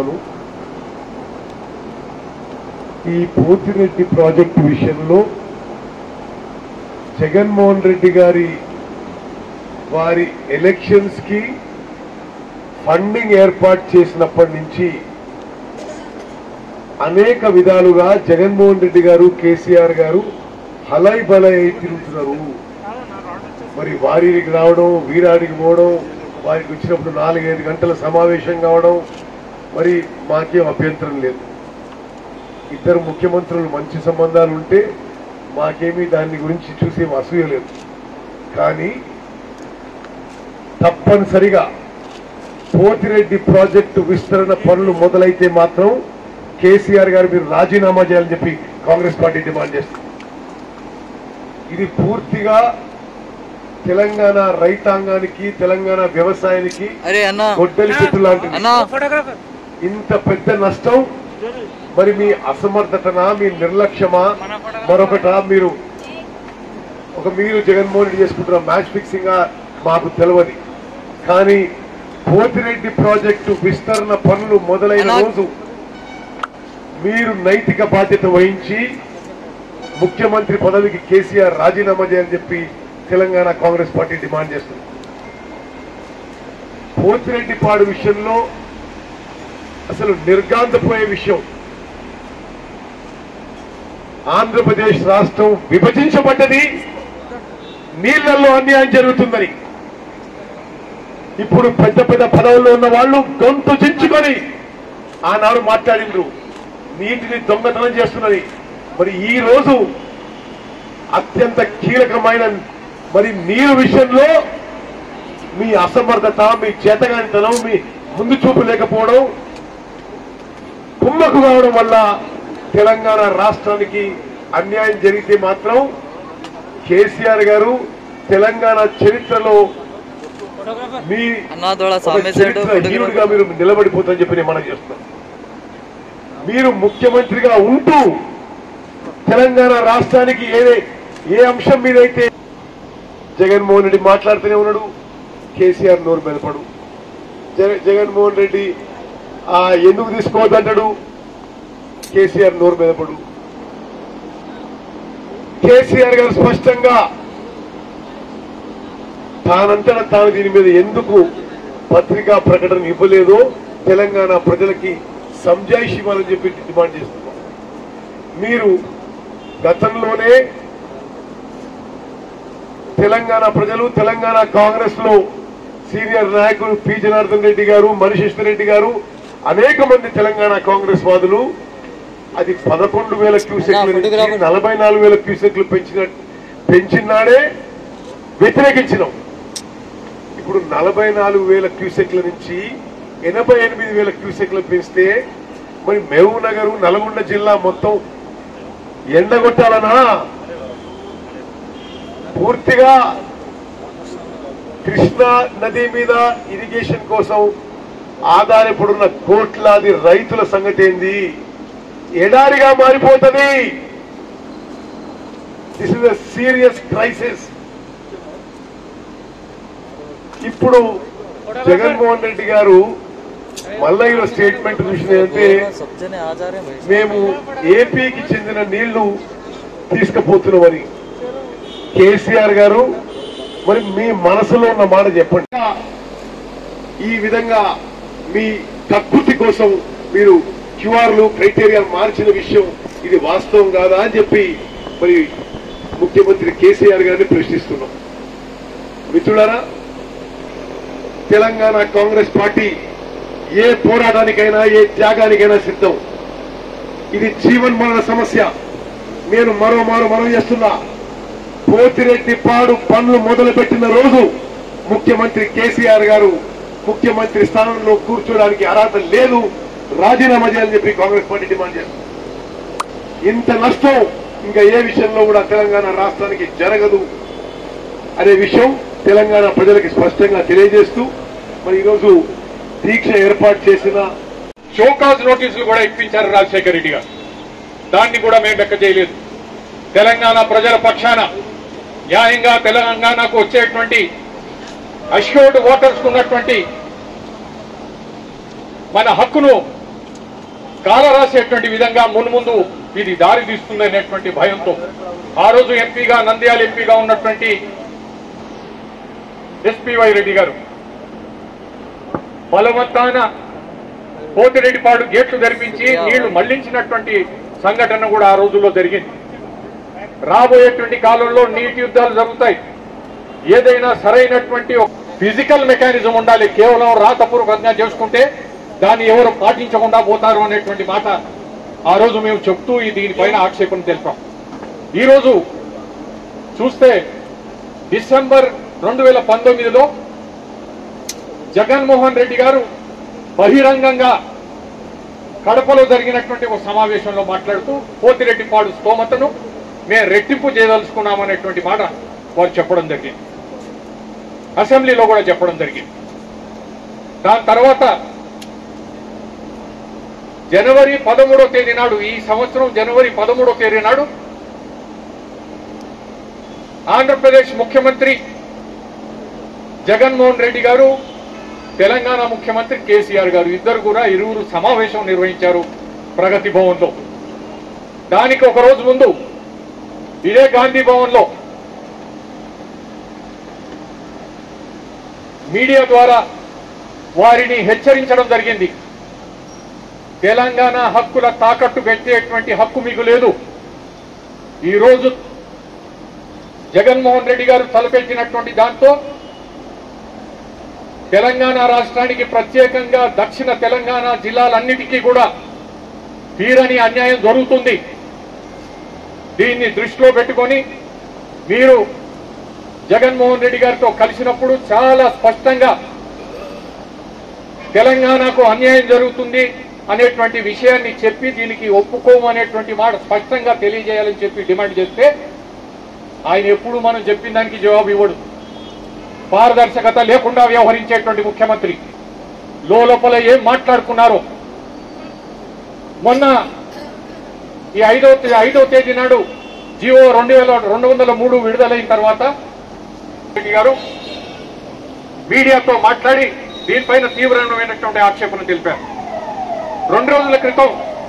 ఉన్నాను ఈ పోతిరెడ్డి ప్రాజెక్టు విషయంలో జగన్మోహన్ రెడ్డి గారి వారి ఎలక్షన్స్ కి ఫండింగ్ ఏర్పాటు చేసినప్పటి నుంచి అనేక విధాలుగా జగన్మోహన్ రెడ్డి గారు కేసీఆర్ గారు హలై బలై అయి తిరుగుతున్నారు మరి వారికి రావడం వీరాడికి పోవడం వారికి వచ్చినప్పుడు నాలుగైదు గంటల సమావేశం కావడం మరి మాకేం అభ్యంతరం లేదు ఇద్దరు ముఖ్యమంత్రులు మంచి సంబంధాలు ఉంటే మాకేమీ దాని గురించి చూసే అసూయ లేదు కానీ తప్పనిసరిగా పోతిరెడ్డి ప్రాజెక్టు విస్తరణ పనులు మొదలైతే మాత్రం కేసీఆర్ గారు మీరు రాజీనామా చేయాలని చెప్పి కాంగ్రెస్ పార్టీ డిమాండ్ చేస్తుంది ఇది పూర్తిగా తెలంగాణ రైతాంగానికి తెలంగాణ వ్యవసాయానికి అరే అన్న గొడ్డలి పెట్టు లాంటిది అన్న ఇంత పెద్ద నష్టం మరి మీ అసమర్థతనా మీ నిర్లక్ష్యమా మరొకట మీరు ఒక మీరు జగన్మోహన్ రెడ్డి చేసుకుంటున్న మ్యాచ్ ఫిక్సింగ్ మాకు తెలియదు కానీ పోతిరెడ్డి ప్రాజెక్టు విస్తరణ పనులు మొదలైన అన్నా- రోజు మీరు నైతిక బాధ్యత వహించి ముఖ్యమంత్రి పదవికి కేసీఆర్ రాజీనామా చేయాలని చెప్పి తెలంగాణ కాంగ్రెస్ పార్టీ డిమాండ్ చేస్తుంది పోతిరెడ్డి పాడు విషయంలో అసలు నిర్గాంతపోయే విషయం ఆంధ్రప్రదేశ్ రాష్ట్రం విభజించబడ్డది నీళ్లలో అన్యాయం జరుగుతుందని ఇప్పుడు పెద్ద పెద్ద పదవుల్లో ఉన్న వాళ్ళు గొంతు చించుకొని ఆనాడు మాట్లాడిండ్రు నీటిని దొంగతనం చేస్తున్నది మరి ఈ రోజు అత్యంత కీలకమైన మరి నీరు విషయంలో మీ అసమర్థత మీ చేతగానితనం మీ ముందు చూపు లేకపోవడం కుమ్మకు కావడం వల్ల తెలంగాణ రాష్ట్రానికి అన్యాయం జరిగితే మాత్రం కేసీఆర్ గారు తెలంగాణ చరిత్రలో మీ అన్న తోడా ఒక సామె సైడ్ చరిత్ర హీనుడిగా మీరు నిలబడిపోతారని చెప్పి నేను మనం చేస్తున్నాం మీరు ముఖ్యమంత్రిగా ఉంటూ తెలంగాణ రాష్ట్రానికి ఏదే ఏ అంశం మీదైతే జగన్మోహన్ రెడ్డి మాట్లాడుతూనే ఉన్నాడు కేసీఆర్ నోరు మెదపడు జగ జగన్మోహన్ రెడ్డి ఆ, ఎందుకు తీసుకోవద్దంటాడు కేసీఆర్ నోరు మెదపడు కేసీఆర్ గారు స్పష్టంగా తానంతట తాను దీని మీద ఎందుకు పత్రికా ప్రకటన ఇవ్వలేదో తెలంగాణ ప్రజలకి సంజాయిషి ఇవ్వాలని చెప్పి డిమాండ్ చేస్తున్నాం మీరు గతంలోనే తెలంగాణ ప్రజలు తెలంగాణ కాంగ్రెస్ లో సీనియర్ నాయకులు పి జనార్దన్ రెడ్డి గారు మనిషేశ్వర రెడ్డి గారు అనేక మంది తెలంగాణ కాంగ్రెస్ వాదులు అది పదకొండు వేల క్యూసెక్ల నుంచి ఫోటోగ్రాఫర్. నలభై నాలుగు వేల క్యూసెక్లు పెంచిన పెంచినాడే వ్యతిరేకించినాం ఇప్పుడు నలభై నాలుగు వేల క్యూసెక్ల నుంచి ఎనభై ఎనిమిది వేల క్యూసెక్లు పెంచితే మరి మహబూబ్ నగర్ నల్గొండ జిల్లా మొత్తం ఎండగొట్టాలనా పూర్తిగా కృష్ణా నది మీద ఇరిగేషన్ కోసం ఆధారపడున్న కోట్లాది రైతుల సంగతి ఏంది ఎడారిగా మారిపోతుంది this is a serious crisis ఇప్పుడు జగన్మోహన్ రెడ్డి గారు మల్లయ్య స్టేట్మెంట్ చూసినాయంటే సబ్జనే ఆచార్యం వేసి. మేము ఏపీకి చెందిన నీళ్లు తీసుకుపోతున్నామని కేసీఆర్ గారు మరి మీ మనసులో ఉన్న మాట చెప్పండి ఈ విధంగా మీ కక్కుర్తి కోసం మీరు క్యూఆర్లు క్రైటీరియా మార్చిన విషయం ఇది వాస్తవం కాదా అని చెప్పి మరి ముఖ్యమంత్రి కేసీఆర్ గారిని ప్రశ్నిస్తున్నాం మిత్రులారా తెలంగాణ కాంగ్రెస్ పార్టీ ఏ పోరాటానికైనా ఏ త్యాగానికైనా సిద్ధం ఇది జీవన్ మరణ సమస్య నేను మరో మారు మనం చేస్తున్నా పోతిరెడ్డి పాడు పనులు మొదలు పెట్టిన రోజు ముఖ్యమంత్రి కేసీఆర్ గారు ముఖ్యమంత్రి స్థానంలో కూర్చోడానికి అర్హత లేదు రాజీనామా చేయాలని చెప్పి కాంగ్రెస్ పార్టీ డిమాండ్ చేస్తుంది ఇంత నష్టం ఇంకా ఏ విషయంలో కూడా తెలంగాణ రాష్ట్రానికి జరగదు అనే విషయం తెలంగాణ ప్రజలకు స్పష్టంగా తెలియజేస్తూ మరి ఈరోజు దీక్ష ఏర్పాటు చేసిన షోకాజ్ నోటీసులు కూడా ఇప్పించారు రాజశేఖర రెడ్డి గారు దాన్ని కూడా మేము లెక్క చేయలేదు తెలంగాణ ప్రజల పక్షాన న్యాయంగా తెలంగాణకు వచ్చేటువంటి అష్యూర్డ్ ఓటర్స్ ఉన్నటువంటి మన హక్కును కాలరాసేటువంటి విధంగా మున్ముందు ఇది దారి తీస్తుంది అనేటువంటి భయంతో ఆ రోజు ఎంపీగా నంద్యాల ఎంపీగా ఉన్నటువంటి ఎస్పీవై రెడ్డి గారు బలవంతాన పోతిరెడ్డిపాడు గేట్లు తెరిపించి నీళ్లు మళ్లించినటువంటి సంఘటన కూడా ఆ రోజుల్లో జరిగింది రాబోయేటువంటి కాలంలో నీటి యుద్ధాలు జరుగుతాయి ఏదైనా సరైనటువంటి ఫిజికల్ మెకానిజం ఉండాలి కేవలం రాతపూర్వకంగా చేసుకుంటే దాన్ని ఎవరు పాటించకుండా పోతారు అనేటువంటి మాట ఆ రోజు మేము చెప్తూ ఈ దీనిపైన ఆక్షేపణ తెలిపాం ఈ రోజు చూస్తే డిసెంబర్ రెండు వేల పంతొమ్మిదిలో జగన్మోహన్ రెడ్డి గారు బహిరంగంగా కడపలో జరిగినటువంటి ఒక సమావేశంలో మాట్లాడుతూ పోతిరెడ్డిపాడు స్తోమతను మేము రెట్టింపు చేయదలుచుకున్నామనేటువంటి మాట వారు చెప్పడం జరిగింది అసెంబ్లీలో కూడా చెప్పడం జరిగింది దాని తర్వాత జనవరి పదమూడో తేదీ నాడు ఈ సంవత్సరం జనవరి పదమూడో తేదీ నాడు ఆంధ్రప్రదేశ్ ముఖ్యమంత్రి జగన్మోహన్ రెడ్డి గారు తెలంగాణ ముఖ్యమంత్రి కేసీఆర్ గారు ఇద్దరు కూడా ఇరువురు సమావేశం నిర్వహించారు ప్రగతి భవన్లో దానికి ఒక రోజు ముందు ఇదే గాంధీ భవన్లో మీడియా ద్వారా వారిని హెచ్చరించడం జరిగింది తెలంగాణ హక్కుల తాకట్టు పెట్టేటువంటి హక్కు మీకు లేదు ఈ రోజు జగన్మోహన్ రెడ్డి గారు తలపెట్టినటువంటి దాంతో తెలంగాణ రాష్ట్రానికి ప్రత్యేకంగా దక్షిణ తెలంగాణ జిల్లాలన్నిటికీ కూడా తీరని అన్యాయం జరుగుతుంది దీన్ని దృష్టిలో పెట్టుకొని మీరు జగన్మోహన్ రెడ్డి గారితో కలిసినప్పుడు చాలా స్పష్టంగా తెలంగాణకు అన్యాయం జరుగుతుంది అనేటువంటి విషయాన్ని చెప్పి దీనికి ఒప్పుకోము అనేటువంటి మాట స్పష్టంగా తెలియజేయాలని చెప్పి డిమాండ్ చేస్తే ఆయన ఎప్పుడు మనం చెప్పిన దానికి జవాబు ఇవ్వడు పారదర్శకత లేకుండా వ్యవహరించేటువంటి ముఖ్యమంత్రి లోపల ఏం మాట్లాడుకున్నారో మొన్న ఈ ఐదో ఐదో తేదీ నాడు జియో రెండు వేల రెండు వందల మూడు విడుదలైన తర్వాత రెడ్డి గారు మీడియాతో మాట్లాడి దీనిపైన తీవ్రమైనటువంటి ఆక్షేపణ తెలిపారు రెండు రోజుల క్రితం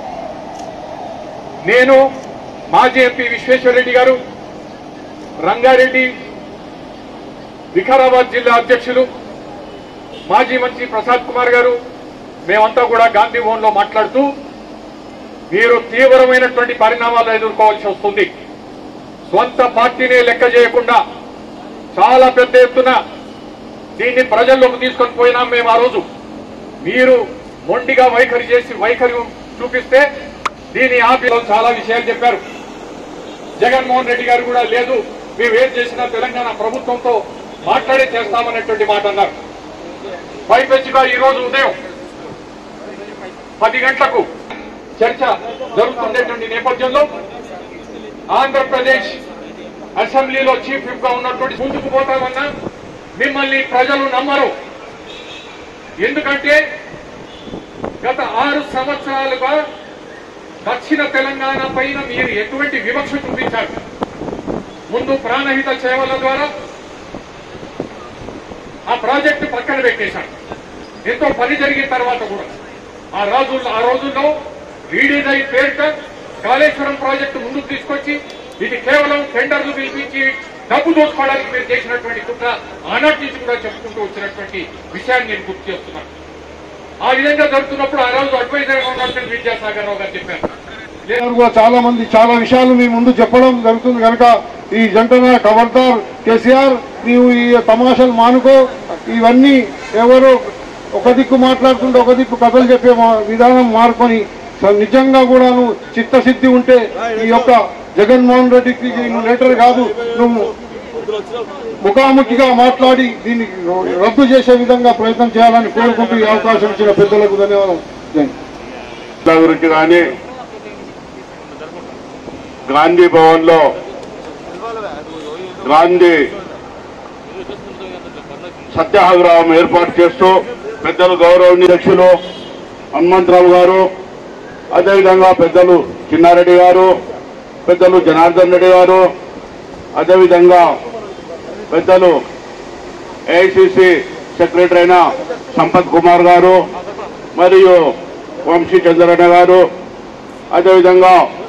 నేను మాజీ ఎంపీ విశ్వేశ్వరరెడ్డి గారు రంగారెడ్డి వికారాబాద్ జిల్లా అధ్యక్షులు మాజీ మంత్రి ప్రసాద్ కుమార్ గారు మేమంతా కూడా గాంధీ భవన్ లో మాట్లాడుతూ మీరు తీవ్రమైనటువంటి పరిణామాలు ఎదుర్కోవాల్సి వస్తుంది స్వంత పార్టీనే లెక్క చేయకుండా చాలా పెద్ద ఎత్తున దీన్ని ప్రజల్లోకి తీసుకొని పోయినాం మేము ఆ రోజు మీరు మొండిగా వైఖరి చేసి వైఖరి చూపిస్తే దీని ఆపిలో చాలా విషయాలు చెప్పారు జగన్మోహన్ రెడ్డి గారు కూడా లేదు మేము ఏం చేసినా తెలంగాణ ప్రభుత్వంతో మాట్లాడి చేస్తామనేటువంటి మాట అన్నారు పైపెచ్చుగా ఈ రోజు ఉదయం పది గంటలకు చర్చ జరుగుతుండేటువంటి నేపథ్యంలో ఆంధ్రప్రదేశ్ అసెంబ్లీలో చీఫ్ విప్ గా ఉన్నటువంటి ముందుకు పోతామన్నా మిమ్మల్ని ప్రజలు నమ్మరు ఎందుకంటే గత ఆరు సంవత్సరాలుగా దక్షిణ తెలంగాణ పైన మీరు ఎటువంటి వివక్ష చూపించారు ముందు ప్రాణహిత సేవల ద్వారా ఆ ప్రాజెక్టు పక్కన పెట్టేశారు ఎంతో పని జరిగిన తర్వాత కూడా ఆ రోజుల్లో ఆ రోజుల్లో వీడిదై పేరిట కాళేశ్వరం ప్రాజెక్టు ముందుకు తీసుకొచ్చి ఇది కేవలం టెండర్లు పిలిపించి డబ్బు దోచుకోవడానికి మీరు చేసినటువంటి కుట్ర ఆనాటి నుంచి కూడా చెప్పుకుంటూ వచ్చినటువంటి విషయాన్ని నేను గుర్తు చేస్తున్నాను ఆ విధంగా జరుగుతున్నప్పుడు ఆ రోజు అడ్వైజర్ గా ఉన్నటువంటి విద్యాసాగర్ రావు గారు చెప్పారు లే- గారు కూడా చాలా మంది చాలా విషయాలు మీ ముందు చెప్పడం జరుగుతుంది కనుక ఈ జంటన ఖబర్దార్ కేసీఆర్ నీవు ఈ తమాషాలు మానుకో ఇవన్నీ ఎవరు ఒక దిక్కు మాట్లాడుకుంటే ఒక దిక్కు కథలు చెప్పే మా- విధానం మారుకొని స- నిజంగా కూడా నువ్వు చిత్తశుద్ధి ఉంటే ఈ యొక్క జగన్మోహన్ రెడ్డికి నువ్వు లెటర్ కాదు నువ్వు ముఖాముఖిగా మాట్లాడి దీన్ని రద్దు చేసే విధంగా ప్రయత్నం చేయాలని కోరుకుంటూ ఈ అవకాశం ఇచ్చిన పెద్దలకు ధన్యవాదాలు జై హింద్. జిల్లా గురించి కానీ గాంధీ భవన్ లో గాంధీ సత్యాగ్రహం ఏర్పాటు చేస్తూ పెద్దలు గౌరవనీయులు హనుమంతరావు గారు అదేవిధంగా పెద్దలు చిన్నారెడ్డి గారు పెద్దలు జనార్దన్ రెడ్డి గారు అదేవిధంగా పెద్దలు ఏఐసిసి సెక్రటరీ అయిన సంపత్ కుమార్ గారు మరియు వంశీ చంద్రన్న గారు అదేవిధంగా